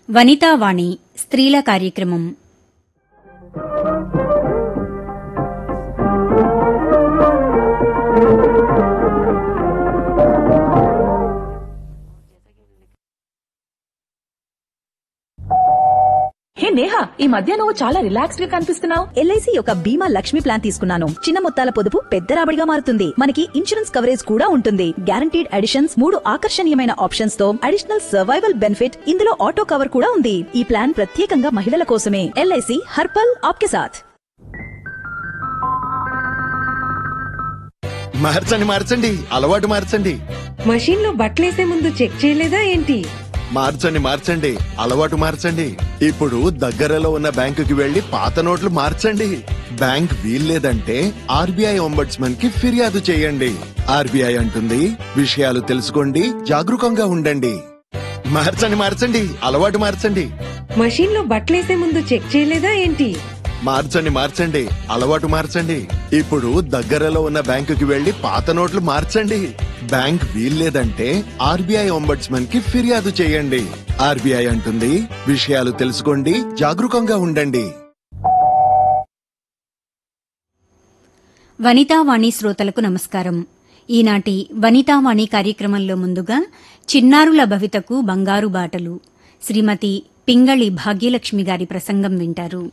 వనితావాణి స్త్రీల కార్యక్రమం హే నేహా ఈ మధ్య నువ్వు చాలా రిలాక్స్డ్ గా కనిపిస్తున్నావు ఎల్ఐసి యొక్క బీమా లక్ష్మి ప్లాన్ తీసుకున్నాను చిన్న మొత్తాల పొదుపు పెద్ద రాబడిగా మారుతుంది మనకి ఇన్సూరెన్స్ కవరేజ్ కూడా ఉంటుంది గ్యారంటీడ్ అడిషన్స్ మూడు ఆకర్షణీయమైన ఆప్షన్స్ తో అడిషనల్ సర్వైవల్ బెనిఫిట్ ఇందులో ఆటో కవర్ కూడా ఉంది ఈ ప్లాన్ ప్రత్యేకంగా మహిళల కోసమే ఎల్ఐసి హర్పల్ ఆప్కే సాథ్ మార్చండి మార్చండి అలవాటు మార్చండి మషీన్ లో బట్టలేసే ముందు చెక్ చేయలేదా ఏంటి మార్చండి మార్చండి అలవాటు మార్చండి ఇప్పుడు దగ్గరలో ఉన్న బ్యాంకుకి వెళ్లి పాత నోట్లు మార్చండి బ్యాంక్ వీల్లేదంటే ఆర్బీఐ ఒంబడ్స్మన్ కి ఫిర్యాదు చేయండి ఆర్బీఐ అంటుంది విషయాలు తెలుసుకోండి జాగరూకంగా ఉండండి మార్చండి మార్చండి అలవాటు మార్చండి మషీన్ లో బట్టలేసే ముందు చెక్ చేయలేదా ఏంటి మార్చండి మార్చండి అలవాటు మార్చండి ఇప్పుడు దగ్గరలో ఉన్న బ్యాంకుకి వెళ్లి పాత నోట్లు మార్చండి బ్యాంక్ వీల్లేదంటే ఆర్బీఐ ఒంబడ్స్మన్ కి ఫిర్యాదు చేయండి ఆర్బీఐ అంటుంది విషయాలు తెలుసుకోండి జాగరూకంగా ఉండండి వనితావాణి శ్రోతలకు నమస్కారం ఈనాటి వనితావాణి కార్యక్రమంలో ముందుగా చిన్నారుల భవితకు బంగారు బాటలు శ్రీమతి పింగళి భాగ్యలక్ష్మి గారి ప్రసంగం వింటారు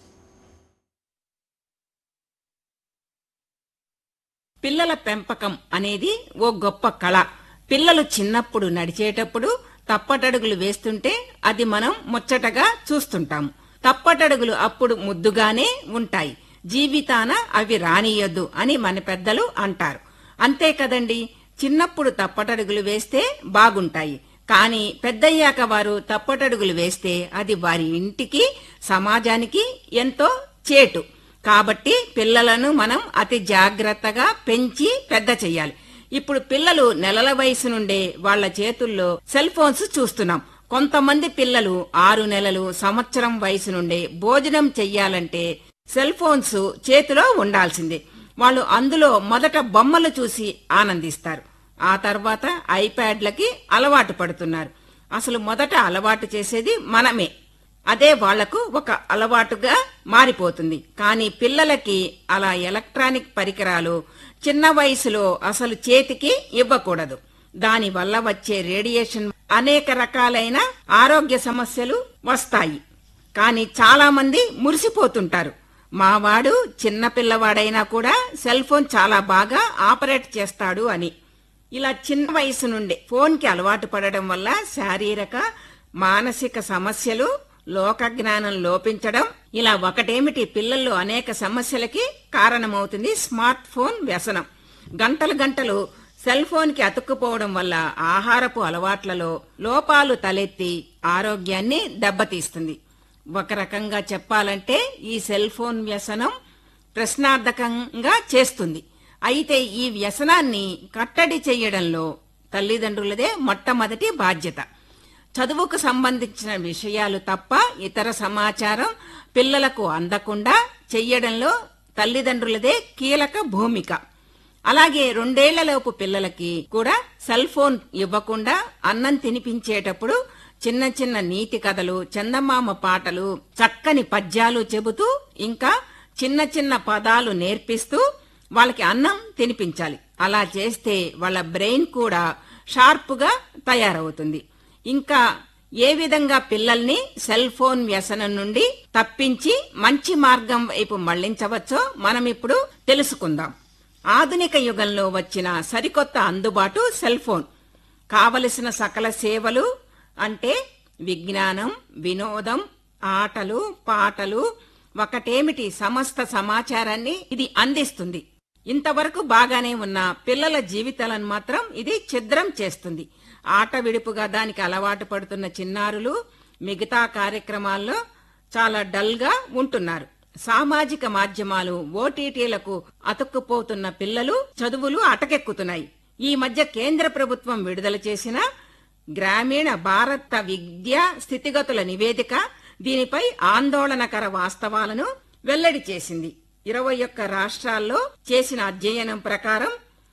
పిల్లల పెంపకం అనేది ఓ గొప్ప కళ పిల్లలు చిన్నప్పుడు నడిచేటప్పుడు తప్పటడుగులు వేస్తుంటే అది మనం ముచ్చటగా చూస్తుంటాం తప్పటడుగులు అప్పుడు ముద్దుగానే ఉంటాయి జీవితాన అవి రానియొద్దు అని మన పెద్దలు అంటారు అంతే కదండి చిన్నప్పుడు తప్పటడుగులు వేస్తే బాగుంటాయి కానీ పెద్దయ్యాక వారు తప్పటడుగులు వేస్తే అది వారి ఇంటికి సమాజానికి ఎంతో చేటు కాబట్టి పిల్లలను మనం అతి జాగ్రత్తగా పెంచి పెద్ద చెయ్యాలి ఇప్పుడు పిల్లలు నెలల వయసు నుండే వాళ్ళ చేతుల్లో సెల్ ఫోన్స్ చూస్తున్నాం కొంతమంది పిల్లలు ఆరు నెలలు సంవత్సరం వయసు నుండే భోజనం చెయ్యాలంటే సెల్ ఫోన్స్ చేతిలో ఉండాల్సిందే వాళ్ళు అందులో మొదట బొమ్మలు చూసి ఆనందిస్తారు ఆ తర్వాత ఐప్యాడ్లకి అలవాటు పడుతున్నారు అసలు మొదట అలవాటు చేసేది మనమే అదే వాళ్లకు ఒక అలవాటుగా మారిపోతుంది కానీ పిల్లలకి అలా ఎలక్ట్రానిక్ పరికరాలు చిన్న వయసులో అసలు చేతికి ఇవ్వకూడదు దాని వల్ల వచ్చే రేడియేషన్ అనేక రకాలైన ఆరోగ్య సమస్యలు వస్తాయి కానీ చాలా మంది మురిసిపోతుంటారు మావాడు చిన్న పిల్లవాడైనా కూడా సెల్ ఫోన్ చాలా బాగా ఆపరేట్ చేస్తాడు అని ఇలా చిన్న వయసు నుండే ఫోన్ కి అలవాటు పడడం వల్ల శారీరక మానసిక సమస్యలు లోక జ్ఞానం లోపించడం ఇలా ఒకటేమిటి పిల్లల్లో అనేక సమస్యలకి కారణమవుతుంది స్మార్ట్ ఫోన్ వ్యసనం గంటలు గంటలు సెల్ ఫోన్ కి అతుక్కుపోవడం వల్ల ఆహారపు అలవాట్లలో లోపాలు తలెత్తి ఆరోగ్యాన్ని దెబ్బతీస్తుంది ఒక రకంగా చెప్పాలంటే ఈ సెల్ ఫోన్ వ్యసనం ప్రశ్నార్థకంగా చేస్తుంది అయితే ఈ వ్యసనాన్ని కట్టడి చేయడంలో తల్లిదండ్రులదే మొట్టమొదటి బాధ్యత చదువుకు సంబంధించిన విషయాలు తప్ప ఇతర సమాచారం పిల్లలకు అందకుండా చెయ్యడంలో తల్లిదండ్రులదే కీలక భూమిక అలాగే రెండేళ్లలోపు పిల్లలకి కూడా సెల్ ఫోన్ ఇవ్వకుండా అన్నం తినిపించేటప్పుడు చిన్న చిన్న నీతి కథలు చందమామ పాటలు చక్కని పద్యాలు చెబుతూ ఇంకా చిన్న చిన్న పదాలు నేర్పిస్తూ వాళ్ళకి అన్నం తినిపించాలి అలా చేస్తే వాళ్ళ బ్రెయిన్ కూడా షార్ప్గా తయారవుతుంది ఇంకా ఏ విధంగా పిల్లల్ని సెల్ ఫోన్ వ్యసనం నుండి తప్పించి మంచి మార్గం వైపు మళ్లించవచ్చో మనం ఇప్పుడు తెలుసుకుందాం ఆధునిక యుగంలో వచ్చిన సరికొత్త అందుబాటు సెల్ ఫోన్ కావలసిన సకల సేవలు అంటే విజ్ఞానం వినోదం ఆటలు పాటలు ఒకటేమిటి సమస్త సమాచారాన్ని ఇది అందిస్తుంది ఇంతవరకు బాగానే ఉన్న పిల్లల జీవితాలను మాత్రం ఇది ఛిద్రం చేస్తుంది ఆట విడుపుగా దానికి అలవాటు పడుతున్న చిన్నారులు మిగతా కార్యక్రమాల్లో చాలా డల్ గా ఉంటున్నారు సామాజిక మాధ్యమాలు ఓటీటీలకు అతుక్కుపోతున్న పిల్లలు చదువులు అటకెక్కుతున్నాయి ఈ మధ్య కేంద్ర ప్రభుత్వం విడుదల చేసిన గ్రామీణ భారత విద్యా స్థితిగతుల నివేదిక దీనిపై ఆందోళనకర వాస్తవాలను వెల్లడి చేసింది ఇరవై ఒక్క రాష్ట్రాల్లో చేసిన అధ్యయనం ప్రకారం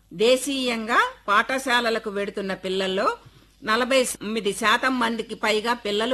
దేశీయంగా పాఠశాలలకు వెడుతున్న పిల్లల్లో నలభై తొమ్మిది శాతం మందికి పైగా పిల్లలు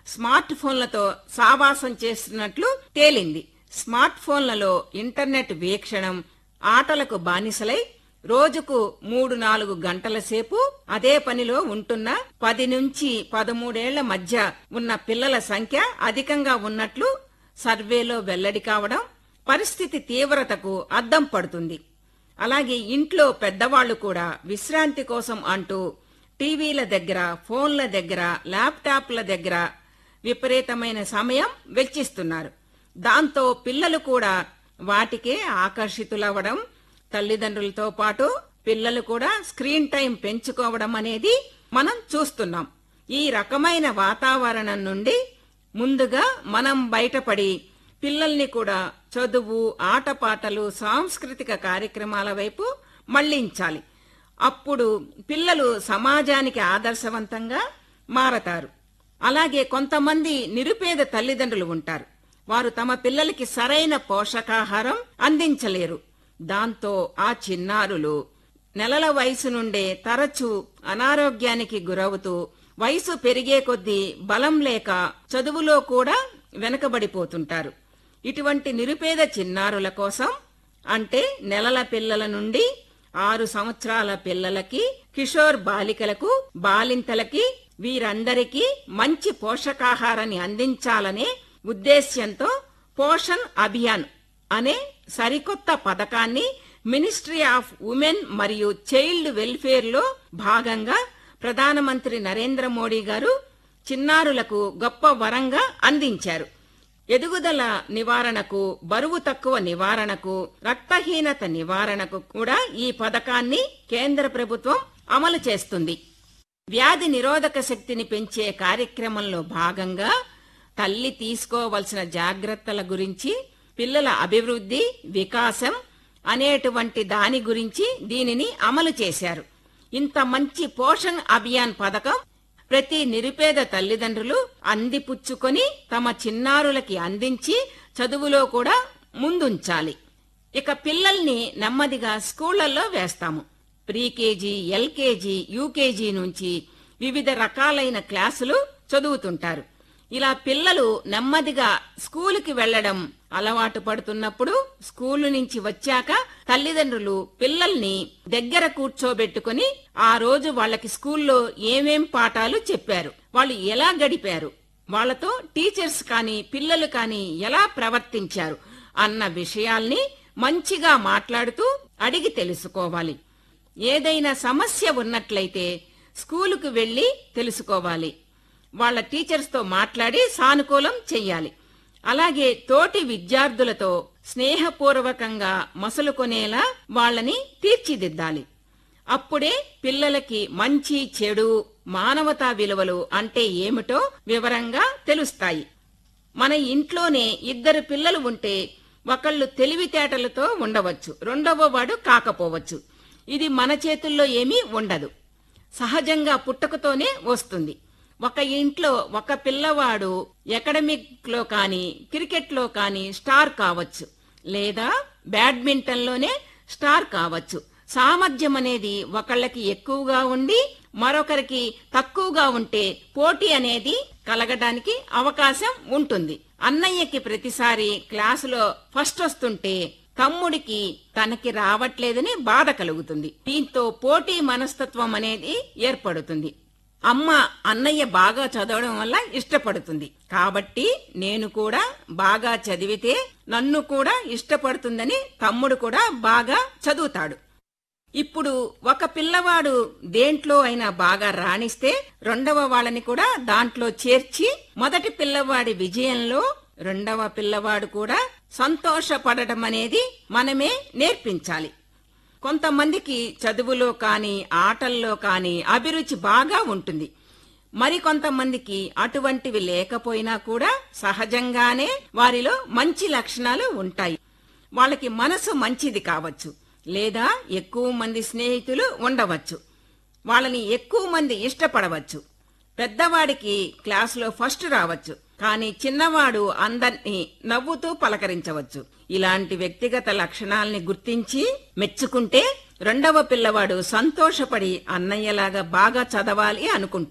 స్మార్ట్ ఫోన్లతో సావాసం చేస్తున్నట్లు తేలింది స్మార్ట్ ఫోన్లలో ఇంటర్నెట్ వీక్షణం ఆటలకు బానిసలై రోజుకు మూడు నాలుగు గంటల సేపు అదే పనిలో ఉంటున్న పది నుంచి పదమూడేళ్ల మధ్య ఉన్న పిల్లల సంఖ్య అధికంగా ఉన్నట్లు సర్వేలో వెల్లడి కావడం పరిస్థితి తీవ్రతకు అద్దం పడుతుంది అలాగే ఇంట్లో పెద్దవాళ్లు కూడా విశ్రాంతి కోసం అంటూ టీవీల దగ్గర ఫోన్ల దగ్గర ల్యాప్టాప్ల దగ్గర విపరీతమైన సమయం వెచ్చిస్తున్నారు దాంతో పిల్లలు కూడా వాటికే ఆకర్షితులవ్వడం తల్లిదండ్రులతో పాటు పిల్లలు కూడా స్క్రీన్ టైం పెంచుకోవడం అనేది మనం చూస్తున్నాం ఈ రకమైన వాతావరణం నుండి ముందుగా మనం బయటపడి పిల్లల్ని కూడా చదువు ఆటపాటలు సాంస్కృతిక కార్యక్రమాల వైపు మళ్లించాలి అప్పుడు పిల్లలు సమాజానికి ఆదర్శవంతంగా మారతారు అలాగే కొంతమంది నిరుపేద తల్లిదండ్రులు ఉంటారు వారు తమ పిల్లలకి సరైన పోషకాహారం అందించలేరు దాంతో ఆ చిన్నారులు నెలల వయసు నుండే తరచూ అనారోగ్యానికి గురవుతూ వయసు పెరిగే కొద్దీ బలం లేక చదువులో కూడా వెనకబడిపోతుంటారు ఇటువంటి నిరుపేద చిన్నారుల కోసం అంటే నెలల పిల్లల నుండి ఆరు సంవత్సరాల పిల్లలకి కిషోర్ బాలికలకు బాలింతలకి వీరందరికీ మంచి పోషకాహారాన్ని అందించాలనే ఉద్దేశ్యంతో పోషణ్ అభియాన్ అనే సరికొత్త పథకాన్ని మినిస్ట్రీ ఆఫ్ ఉమెన్ మరియు చైల్డ్ వెల్ఫేర్ లో భాగంగా ప్రధానమంత్రి నరేంద్ర మోడీ గారు చిన్నారులకు గొప్ప వరంగా అందించారు ఎదుగుదల నివారణకు బరువు తక్కువ నివారణకు రక్తహీనత నివారణకు కూడా ఈ పథకాన్ని కేంద్ర ప్రభుత్వం అమలు చేస్తుంది వ్యాధి నిరోధక శక్తిని పెంచే కార్యక్రమంలో భాగంగా తల్లి తీసుకోవలసిన జాగ్రత్తల గురించి పిల్లల అభివృద్ధి వికాసం అనేటువంటి దాని గురించి దీనిని అమలు చేశారు ఇంత మంచి పోషణ్ అభియాన్ పథకం ప్రతి నిరుపేద తల్లిదండ్రులు అందిపుచ్చుకొని తమ చిన్నారులకి అందించి చదువులో కూడా ముందుంచాలి ఇక పిల్లల్ని నెమ్మదిగా స్కూళ్లలో వేస్తాము ప్రీకేజీ ఎల్కేజీ యూకేజీ నుంచి వివిధ రకాలైన క్లాసులు చదువుతుంటారు ఇలా పిల్లలు నెమ్మదిగా స్కూలుకి వెళ్లడం అలవాటు పడుతున్నప్పుడు స్కూలు నుంచి వచ్చాక తల్లిదండ్రులు పిల్లల్ని దగ్గర కూర్చోబెట్టుకుని ఆ రోజు వాళ్ళకి స్కూల్లో ఏమేం పాఠాలు చెప్పారు వాళ్ళు ఎలా గడిపారు వాళ్ళతో టీచర్స్ కానీ పిల్లలు కానీ ఎలా ప్రవర్తించారు అన్న విషయాల్ని మంచిగా మాట్లాడుతూ అడిగి తెలుసుకోవాలి ఏదైనా సమస్య ఉన్నట్లయితే స్కూలుకు వెళ్లి తెలుసుకోవాలి వాళ్ళ టీచర్స్ తో మాట్లాడి సానుకూలం చెయ్యాలి అలాగే తోటి విద్యార్థులతో స్నేహపూర్వకంగా మసలుకొనేలా వాళ్ళని తీర్చిదిద్దాలి అప్పుడే పిల్లలకి మంచి చెడు మానవతా విలువలు అంటే ఏమిటో వివరంగా తెలుస్తాయి మన ఇంట్లోనే ఇద్దరు పిల్లలు ఉంటే ఒకళ్ళు తెలివితేటలతో ఉండవచ్చు రెండవ వాడు కాకపోవచ్చు ఇది మన చేతుల్లో ఏమీ ఉండదు సహజంగా పుట్టుకతోనే వస్తుంది ఒక ఇంట్లో ఒక పిల్లవాడు ఎకడమిక్ లో కానీ క్రికెట్ లో కానీ స్టార్ కావచ్చు లేదా బ్యాడ్మింటన్ లోనే స్టార్ కావచ్చు సామర్థ్యం అనేది ఒకళ్ళకి ఎక్కువగా ఉండి మరొకరికి తక్కువగా ఉంటే పోటీ అనేది కలగడానికి అవకాశం ఉంటుంది అన్నయ్యకి ప్రతిసారి క్లాసులో ఫస్ట్ వస్తుంటే తమ్ముడికి తనకి రావట్లేదని బాధ కలుగుతుంది దీంతో పోటీ మనస్తత్వం అనేది ఏర్పడుతుంది అమ్మ అన్నయ్య బాగా చదవడం వల్ల ఇష్టపడుతుంది కాబట్టి నేను కూడా బాగా చదివితే నన్ను కూడా ఇష్టపడుతుందని తమ్ముడు కూడా బాగా చదువుతాడు ఇప్పుడు ఒక పిల్లవాడు దేంట్లో అయినా బాగా రాణిస్తే రెండవ వాళ్ళని కూడా దాంట్లో చేర్చి మొదటి పిల్లవాడి విజయంలో రెండవ పిల్లవాడు కూడా సంతోషపడటం అనేది మనమే నేర్పించాలి కొంతమందికి చదువులో కానీ ఆటల్లో కానీ అభిరుచి బాగా ఉంటుంది మరికొంతమందికి అటువంటివి లేకపోయినా కూడా సహజంగానే వారిలో మంచి లక్షణాలు ఉంటాయి వాళ్ళకి మనసు మంచిది కావచ్చు లేదా ఎక్కువ మంది స్నేహితులు ఉండవచ్చు వాళ్ళని ఎక్కువ మంది ఇష్టపడవచ్చు పెద్దవాడికి క్లాసులో ఫస్ట్ రావచ్చు కానీ చిన్నవాడు అందర్నీ నవ్వుతూ పలకరించవచ్చు ఇలాంటి వ్యక్తిగత లక్షణాల్ని గుర్తించి మెచ్చుకుంటే రెండవ పిల్లవాడు సంతోషపడి అన్నయ్యలాగా బాగా చదవాలి అనుకుంటాడు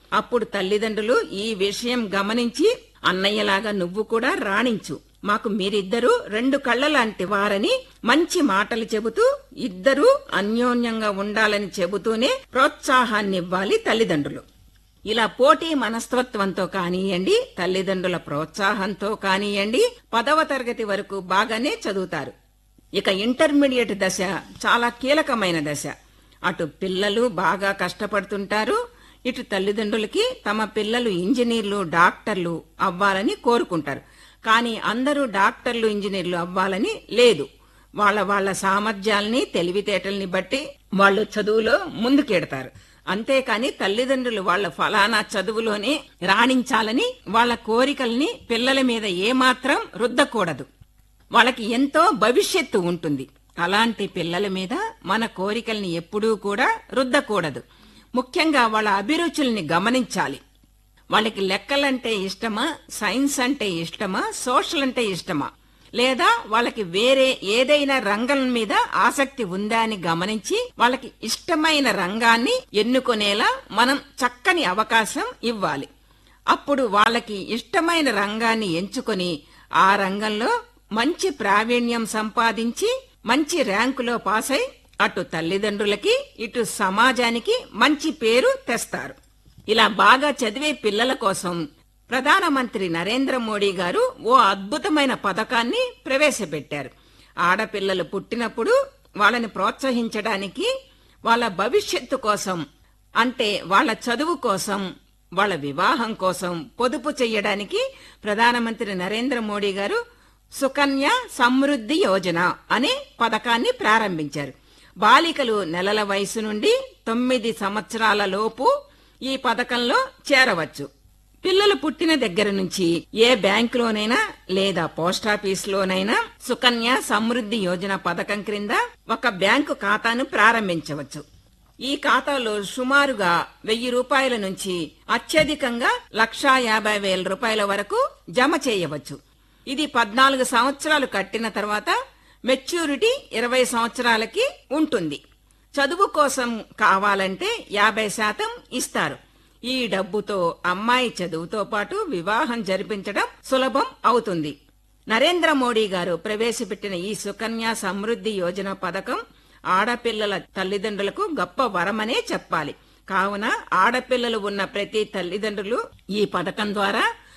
అప్పుడు తల్లిదండ్రులు ఈ విషయం గమనించి అన్నయ్యలాగా నువ్వు కూడా రాణించు మాకు మీరిద్దరూ రెండు కళ్ళ లాంటి వారని మంచి మాటలు చెబుతూ ఇద్దరూ అన్యోన్యంగా ఉండాలని చెబుతూనే ప్రోత్సాహాన్నివ్వాలి తల్లిదండ్రులు ఇలా పోటీ మనస్తత్వంతో కానియండి తల్లిదండ్రుల ప్రోత్సాహంతో కానియండి పదవ తరగతి వరకు బాగానే చదువుతారు ఇక ఇంటర్మీడియట్ దశ చాలా కీలకమైన దశ అటు పిల్లలు బాగా కష్టపడుతుంటారు ఇటు తల్లిదండ్రులకి తమ పిల్లలు ఇంజనీర్లు డాక్టర్లు అవ్వాలని కోరుకుంటారు కానీ అందరూ డాక్టర్లు ఇంజనీర్లు అవ్వాలని లేదు వాళ్ళ వాళ్ళ సామర్థ్యాల్ని తెలివితేటల్ని బట్టి వాళ్ళు చదువులో ముందుకెడతారు అంతేకాని తల్లిదండ్రులు వాళ్ళ ఫలానా చదువులోనే రాణించాలని వాళ్ళ కోరికల్ని పిల్లల మీద ఏమాత్రం రుద్దకూడదు వాళ్ళకి ఎంతో భవిష్యత్తు ఉంటుంది అలాంటి పిల్లల మీద మన కోరికల్ని ఎప్పుడూ కూడా రుద్దకూడదు ముఖ్యంగా వాళ్ళ అభిరుచుల్ని గమనించాలి వాళ్ళకి లెక్కలంటే ఇష్టమా సైన్స్ అంటే ఇష్టమా సోషల్ అంటే ఇష్టమా లేదా వాళ్ళకి వేరే ఏదైనా రంగం మీద ఆసక్తి ఉందా అని గమనించి వాళ్ళకి ఇష్టమైన రంగాన్ని ఎన్నుకునేలా మనం చక్కని అవకాశం ఇవ్వాలి అప్పుడు వాళ్ళకి ఇష్టమైన రంగాన్ని ఎంచుకొని ఆ రంగంలో మంచి ప్రావీణ్యం సంపాదించి మంచి ర్యాంకులో పాస్ అయి అటు తల్లిదండ్రులకి ఇటు సమాజానికి మంచి పేరు తెస్తారు ఇలా బాగా చదివే పిల్లల కోసం ప్రధానమంత్రి నరేంద్ర మోడీ గారు ఓ అద్భుతమైన పథకాన్ని ప్రవేశపెట్టారు ఆడపిల్లలు పుట్టినప్పుడు వాళ్ళని ప్రోత్సహించడానికి వాళ్ళ భవిష్యత్తు కోసం అంటే వాళ్ళ చదువు కోసం వాళ్ళ వివాహం కోసం పొదుపు చెయ్యడానికి ప్రధానమంత్రి నరేంద్ర మోడీ గారు సుకన్య సమృద్ధి యోజన అనే పథకాన్ని ప్రారంభించారు బాలికలు నెలల వయసు నుండి తొమ్మిది సంవత్సరాల లోపు ఈ పథకంలో చేరవచ్చు పిల్లలు పుట్టిన దగ్గర నుంచి ఏ బ్యాంకులోనైనా లేదా పోస్టాఫీసులోనైనా సుకన్య సమృద్ధి యోజన పథకం క్రింద ఒక బ్యాంకు ఖాతాను ప్రారంభించవచ్చు ఈ ఖాతాలో సుమారుగా వెయ్యి రూపాయల నుంచి అత్యధికంగా లక్షా యాభై వేల రూపాయల వరకు జమ చేయవచ్చు ఇది పద్నాలుగు సంవత్సరాలు కట్టిన తర్వాత మెచ్యూరిటీ ఇరవై సంవత్సరాలకి ఉంటుంది చదువు కోసం కావాలంటే యాభై శాతం ఇస్తారు ఈ డబ్బుతో అమ్మాయి చదువుతో పాటు వివాహం జరిపించడం సులభం అవుతుంది నరేంద్ర మోడీ గారు ప్రవేశపెట్టిన ఈ సుకన్య సమృద్ధి యోజన పథకం ఆడపిల్లల తల్లిదండ్రులకు గొప్ప వరమనే చెప్పాలి కావున ఆడపిల్లలు ఉన్న ప్రతి తల్లిదండ్రులు ఈ పథకం ద్వారా